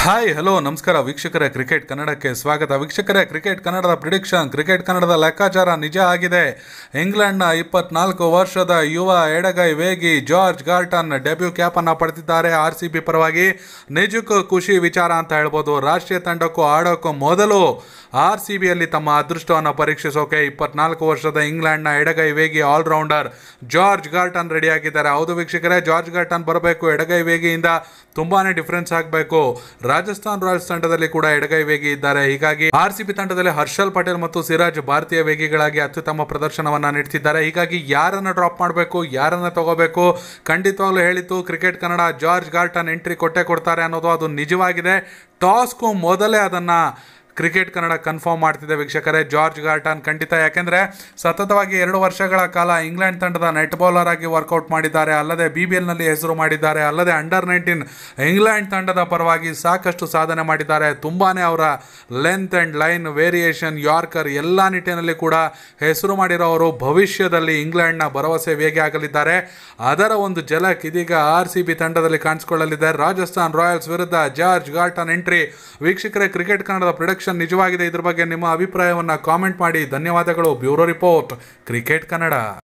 hi hello ನಮಸ್ಕಾರ ವೀಕ್ಷಕರೇ cricket ಕನ್ನಡಕ್ಕೆ ಸ್ವಾಗತ ವೀಕ್ಷಕರೇ ಕ್ರಿಕೆಟ್ ಕನ್ನಡದ ಪ್ರಿಡಿಕ್ಷನ್ ಕ್ರಿಕೆಟ್ ಕನ್ನಡದ ಲೆಕ್ಕಾಚಾರ ನಿಜ ಆಗಿದೆ ಇಂಗ್ಲೆಂಡ್ನ ಇಪ್ಪತ್ನಾಲ್ಕು ವರ್ಷದ ಯುವ ಎಡಗೈ ವೇಗಿ ಜಾರ್ಜ್ ಗಾರ್ಟನ್ ಡೆಬ್ಯೂ ಕ್ಯಾಪನ್ನು ಪಡೆದಿದ್ದಾರೆ ಆರ್ ಸಿ ಬಿ ಪರವಾಗಿ ನಿಜಕ್ಕೂ ಖುಷಿ ವಿಚಾರ ಅಂತ ಹೇಳ್ಬೋದು ರಾಷ್ಟ್ರೀಯ ತಂಡಕ್ಕೂ ಆಡೋಕ್ಕೂ ಮೊದಲು ಆರ್ ಸಿ ಬಿಯಲ್ಲಿ ತಮ್ಮ ಅದೃಷ್ಟವನ್ನು ಪರೀಕ್ಷಿಸೋಕೆ ಇಪ್ಪತ್ನಾಲ್ಕು ವರ್ಷದ ಇಂಗ್ಲೆಂಡ್ನ ಎಡಗೈ ವೇಗಿ ಆಲ್ರೌಂಡರ್ ಜಾರ್ಜ್ ಗಾರ್ಟನ್ ರೆಡಿಯಾಗಿದ್ದಾರೆ ಹೌದು ವೀಕ್ಷಕರೇ ಜಾರ್ಜ್ ಗಾರ್ಟನ್ ಬರಬೇಕು ಎಡಗೈ ವೇಗಿಯಿಂದ ತುಂಬಾನೇ ಡಿಫರೆನ್ಸ್ ಆಗಬೇಕು ರಾಜಸ್ಥಾನ್ ರಾಯಲ್ಸ್ ತಂಡದಲ್ಲಿ ಕೂಡ ಎಡಗೈ ವೇಗಿ ಇದ್ದಾರೆ ಹೀಗಾಗಿ ಆರ್ ಸಿ ಬಿ ತಂಡದಲ್ಲಿ ಹರ್ಷಲ್ ಪಟೇಲ್ ಮತ್ತು ಸಿರಾಜ್ ಭಾರತೀಯ ವೇಗಿಗಳಾಗಿ ಅತ್ಯುತ್ತಮ ಪ್ರದರ್ಶನವನ್ನ ನೀಡ್ತಿದ್ದಾರೆ ಹೀಗಾಗಿ ಯಾರನ್ನ ಡ್ರಾಪ್ ಮಾಡಬೇಕು ಯಾರನ್ನ ತಗೋಬೇಕು ಖಂಡಿತವಾಗ್ಲೂ ಹೇಳಿತ್ತು cricket Kannada George Garton entry ಕೊಟ್ಟೆ ಕೊಡ್ತಾರೆ ಅನ್ನೋದು ಅದು ನಿಜವಾಗಿದೆ ಟಾಸ್ಗೂ ಮೊದಲೇ ಅದನ್ನ ಕ್ರಿಕೆಟ್ ಕನ್ನಡ ಕನ್ಫರ್ಮ್ ಮಾಡ್ತಿದೆ ವೀಕ್ಷಕರೇ ಜಾರ್ಜ್ ಗಾರ್ಟನ್ ಖಂಡಿತ ಯಾಕೆಂದ್ರೆ ಸತತವಾಗಿ ಎರಡು ವರ್ಷಗಳ ಕಾಲ ಇಂಗ್ಲೆಂಡ್ ತಂಡದ ನೆಟ್ ಬೌಲರ್ ಆಗಿ ವರ್ಕೌಟ್ ಮಾಡಿದ್ದಾರೆ ಅಲ್ಲದೆ ಬಿ ಬಿ ಎಲ್ನಲ್ಲಿ ಹೆಸರು ಮಾಡಿದ್ದಾರೆ ಅಲ್ಲದೆ ಅಂಡರ್ ನೈನ್ಟೀನ್ ಇಂಗ್ಲೆಂಡ್ ತಂಡದ ಪರವಾಗಿ ಸಾಕಷ್ಟು ಸಾಧನೆ ಮಾಡಿದ್ದಾರೆ ತುಂಬಾನೇ ಅವರ length and line variation yorker ಎಲ್ಲ ನಿಟ್ಟಿನಲ್ಲಿ ಕೂಡ ಹೆಸರು ಮಾಡಿರೋರು ಭವಿಷ್ಯದಲ್ಲಿ ಇಂಗ್ಲೆಂಡ್ನ ಭರವಸೆ ವೇಗಿ ಆಗಲಿದ್ದಾರೆ ಅದರ ಒಂದು ಜಲಕ್ ಇದೀಗ ಆರ್ ಸಿ ಬಿ ತಂಡದಲ್ಲಿ ಕಾಣಿಸಿಕೊಳ್ಳಲಿದೆ ರಾಜಸ್ಥಾನ್ ರಾಯಲ್ಸ್ ವಿರುದ್ಧ ಜಾರ್ಜ್ ಗಾರ್ಟನ್ ಎಂಟ್ರಿ ವೀಕ್ಷಕರೇ ಕ್ರಿಕೆಟ್ ಕನ್ನಡದ ಪ್ರೊಡಕ್ಷನ್ ನಿಜವಾಗಿದೆ ಇದ್ರ ಬಗ್ಗೆ ನಿಮ್ಮ ಅಭಿಪ್ರಾಯವನ್ನು ಕಾಮೆಂಟ್ ಮಾಡಿ ಧನ್ಯವಾದಗಳು ಬ್ಯೂರೋ ರಿಪೋರ್ಟ್ ಕ್ರಿಕೆಟ್ ಕನ್ನಡ